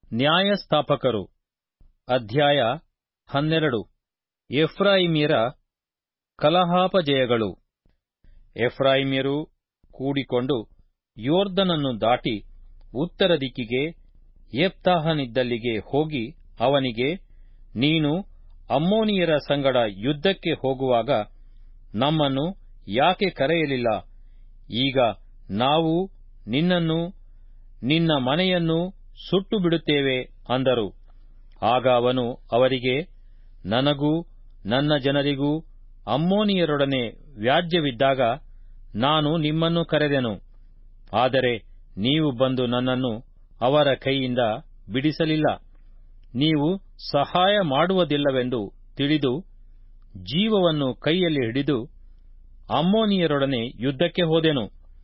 ನ್ಯಾಯಸ್ಥಾಪಕರು ಅಧ್ಯಾಯ ಹನ್ನೆರಡು ಎಫ್ರಾಯಿಮ್ಯರ ಕಲಹಾಪಜಯಗಳು ಎಫ್ರಾಯಿಮ್ಯರು ಕೂಡಿಕೊಂಡು ಯೋರ್ದನನ್ನು ದಾಟಿ ಉತ್ತರ ದಿಕ್ಕಿಗೆ ಯೆಪ್ತಾಹನಿದ್ದಲ್ಲಿಗೆ ಹೋಗಿ ಅವನಿಗೆ ನೀನು ಅಮ್ಮೋನಿಯರ ಸಂಗಡ ಯುದ್ಧಕ್ಕೆ ಹೋಗುವಾಗ ನಮ್ಮನ್ನು ಯಾಕೆ ಕರೆಯಲಿಲ್ಲ ಈಗ ನಾವು ನಿನ್ನನ್ನು ನಿನ್ನ ಮನೆಯನ್ನು ಸುಟ್ಟು ಬಿಡುತ್ತೇವೆ ಅಂದರು ಆಗ ಅವನು ಅವರಿಗೆ ನನಗೂ ನನ್ನ ಜನರಿಗೂ ಅಮ್ಮೋನಿಯರೊಡನೆ ವ್ಯಾಜ್ಯವಿದ್ದಾಗ ನಾನು ನಿಮ್ಮನ್ನು ಕರೆದೆನು ಆದರೆ ನೀವು ಬಂದು ನನ್ನನ್ನು ಅವರ ಕೈಯಿಂದ ಬಿಡಿಸಲಿಲ್ಲ ನೀವು ಸಹಾಯ ಮಾಡುವುದಿಲ್ಲವೆಂದು ತಿಳಿದು ಜೀವವನ್ನು ಕೈಯಲ್ಲಿ ಹಿಡಿದು ಅಮ್ಮೋನಿಯರೊಡನೆ ಯುದ್ಧಕ್ಕೆ ಹೋದೆನು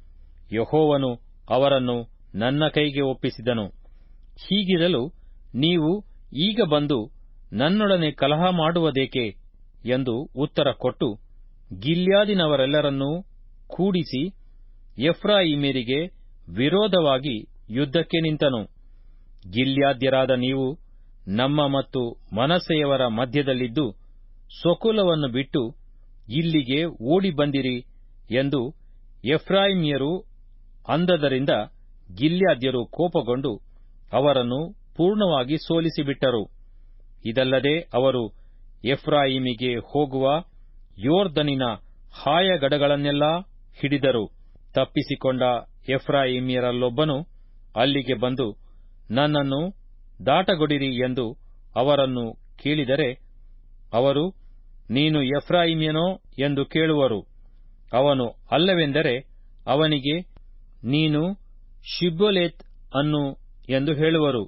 ಯಹೋವನು ಅವರನ್ನು ನನ್ನ ಕೈಗೆ ಒಪ್ಪಿಸಿದನು ಹೀಗಿರಲು ನೀವು ಈಗ ಬಂದು ನನ್ನೊಡನೆ ಕಲಹ ಮಾಡುವುದೇಕೆ ಎಂದು ಉತ್ತರ ಕೊಟ್ಟು ಗಿಲ್ಯಾದಿನವರೆಲ್ಲರನ್ನೂ ಕೂಡಿಸಿ ಎಫ್ರಾಯಿಮ್ಯರಿಗೆ ವಿರೋಧವಾಗಿ ಯುದ್ಧಕ್ಕೆ ನಿಂತನು ಗಿಲ್ಯಾದ್ಯರಾದ ನೀವು ನಮ್ಮ ಮತ್ತು ಮನಸ್ಸೆಯವರ ಮಧ್ಯದಲ್ಲಿದ್ದು ಸ್ವಕುಲವನ್ನು ಬಿಟ್ಟು ಇಲ್ಲಿಗೆ ಓಡಿ ಬಂದಿರಿ ಎಂದು ಎಫ್ರಾಯಿಮ್ಯರು ಅಂದದರಿಂದ ಗಿಲ್ಯಾದ್ಯರು ಕೋಪಗೊಂಡು ಅವರನ್ನು ಪೂರ್ಣವಾಗಿ ಸೋಲಿಸಿಬಿಟ್ಟರು ಇದಲ್ಲದೆ ಅವರು ಎಫ್ರಾಯಿಮಿಗೆ ಹೋಗುವ ಯೋರ್ದನಿನ ಹಾಯಗಡಗಳನ್ನೆಲ್ಲಾ ಹಿಡಿದರು ತಪ್ಪಿಸಿಕೊಂಡ ಎಫ್ರಾಯಿಮ್ಯರಲ್ಲೊಬ್ಬನು ಅಲ್ಲಿಗೆ ಬಂದು ನನ್ನನ್ನು ದಾಟಗೊಡಿರಿ ಎಂದು ಅವರನ್ನು ಕೇಳಿದರೆ ಅವರು ನೀನು ಎಫ್ರಾಯಿಮ್ಯನೋ ಎಂದು ಕೇಳುವರು ಅವನು ಅಲ್ಲವೆಂದರೆ ಅವನಿಗೆ ನೀನು ಶಿಬ್ಬೊಲೇತ್ ಅನ್ನು ಎಂದು ಹೇಳುವರು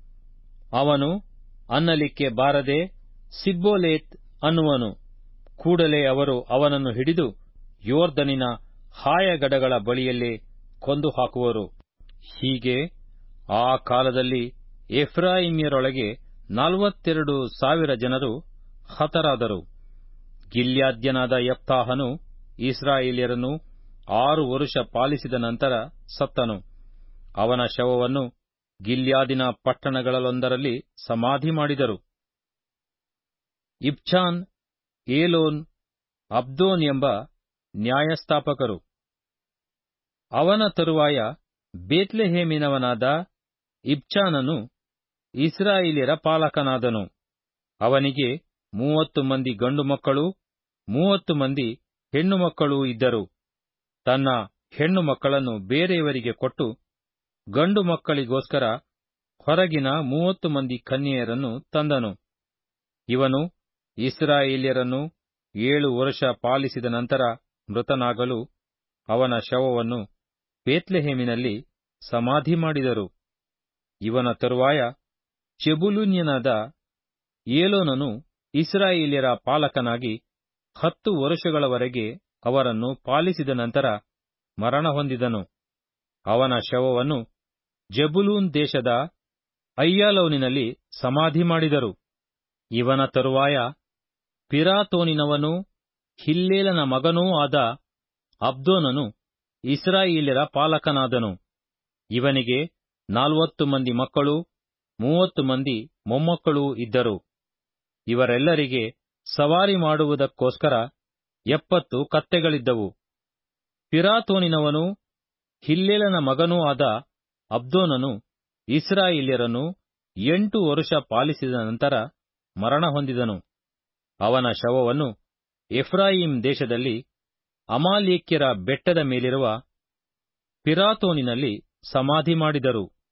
ಅವನು ಅನ್ನಲಿಕ್ಕೆ ಬಾರದೆ ಸಿಬ್ಬೋಲೇತ್ ಅನ್ನುವನು ಕೂಡಲೇ ಅವರು ಅವನನ್ನು ಹಿಡಿದು ಯೋರ್ದನಿನ ಹಾಯಗಡಗಳ ಬಳಿಯಲ್ಲೇ ಕೊಂದು ಹಾಕುವರು ಹೀಗೆ ಆ ಕಾಲದಲ್ಲಿ ಎಫ್ರಾಯಿಮ್ಯರೊಳಗೆ ನಲವತ್ತೆರಡು ಸಾವಿರ ಜನರು ಹತರಾದರು ಗಿಲ್ಯಾದ್ಯನಾದ ಯಪ್ತಾಹನು ಇಸ್ರಾಯೇಲ್ಯರನ್ನು ಆರು ವರುಷ ಪಾಲಿಸಿದ ನಂತರ ಸತ್ತನು ಅವನ ಶವವನ್ನು ಗಿಲ್ಯಾದಿನ ಪಟ್ಟಣಗಳಲ್ಲೊಂದರಲ್ಲಿ ಸಮಾಧಿ ಮಾಡಿದರು ಇಬ್ಚಾನ್ ಏಲೋನ್ ಅಬ್ದೋನ್ ಎಂಬ ನ್ಯಾಯಸ್ಥಾಪಕರು ಅವನ ತರುವಾಯ ಬೇತ್ಲೆಹೇಮಿನವನಾದ ಇಬ್ಚಾನನು ಇಸ್ರಾಯೇಲ್ಯರ ಪಾಲಕನಾದನು ಅವನಿಗೆ ಮೂವತ್ತು ಮಂದಿ ಗಂಡು ಮಕ್ಕಳು ಮೂವತ್ತು ಮಂದಿ ಹೆಣ್ಣು ಮಕ್ಕಳೂ ಇದ್ದರು ತನ್ನ ಹೆಣ್ಣು ಮಕ್ಕಳನ್ನು ಬೇರೆಯವರಿಗೆ ಕೊಟ್ಟು ಗಂಡು ಮಕ್ಕಳಿಗೋಸ್ಕರ ಹೊರಗಿನ ಮೂವತ್ತು ಮಂದಿ ಕನ್ಯೆಯರನ್ನು ತಂದನು ಇವನು ಇಸ್ರಾಯೇಲ್ಯರನ್ನು ಏಳು ವರ್ಷ ಪಾಲಿಸಿದ ನಂತರ ಮೃತನಾಗಲು ಅವನ ಶವವನ್ನು ಬೇತ್ಲೆಹೇಮಿನಲ್ಲಿ ಸಮಾಧಿ ಮಾಡಿದರು ಇವನ ತರುವಾಯ ಚೆಬುಲೂನ್ಯನಾದ ಏಲೋನನು ಇಸ್ರಾಯೇಲ್ಯರ ಪಾಲಕನಾಗಿ ಹತ್ತು ವರುಷಗಳವರೆಗೆ ಅವರನ್ನು ಪಾಲಿಸಿದ ನಂತರ ಮರಣ ಹೊಂದಿದನು ಅವನ ಶವವನ್ನು ಜಬುಲೂನ್ ದೇಶದ ಅಯ್ಯಾಲೋನಿನಲ್ಲಿ ಸಮಾಧಿ ಮಾಡಿದರು ಇವನ ತರುವಾಯ ಪಿರಾತೋನಿನವನೂ ಹಿಲ್ಲೇಲನ ಮಗನೂ ಆದ ಅಬ್ದೋನನು ಇಸ್ರಾಯೇಲ್ಯರ ಪಾಲಕನಾದನು ಇವನಿಗೆ ನಲವತ್ತು ಮಂದಿ ಮಕ್ಕಳು ಮೂವತ್ತು ಮಂದಿ ಮೊಮ್ಮಕ್ಕಳೂ ಇದ್ದರು ಇವರೆಲ್ಲರಿಗೆ ಸವಾರಿ ಮಾಡುವುದಕ್ಕೋಸ್ಕರ ಎಪ್ಪತ್ತು ಕತ್ತೆಗಳಿದ್ದವು ಪಿರಾತೋನಿನವನು ಹಿಲ್ಲೇಲನ ಮಗನೂ ಆದ ಅಬ್ದೋನನು ಇಸ್ರಾಯೇಲ್ಯರನ್ನು ಎಂಟು ವರುಷ ಪಾಲಿಸಿದ ನಂತರ ಮರಣ ಹೊಂದಿದನು ಅವನ ಶವವನ್ನು ಎಫ್ರಾಯಿಂ ದೇಶದಲ್ಲಿ ಅಮಾಲೇಕ್ಯರ ಬೆಟ್ಟದ ಮೇಲಿರುವ ಪಿರಾತೋನಿನಲ್ಲಿ ಸಮಾಧಿ ಮಾಡಿದರು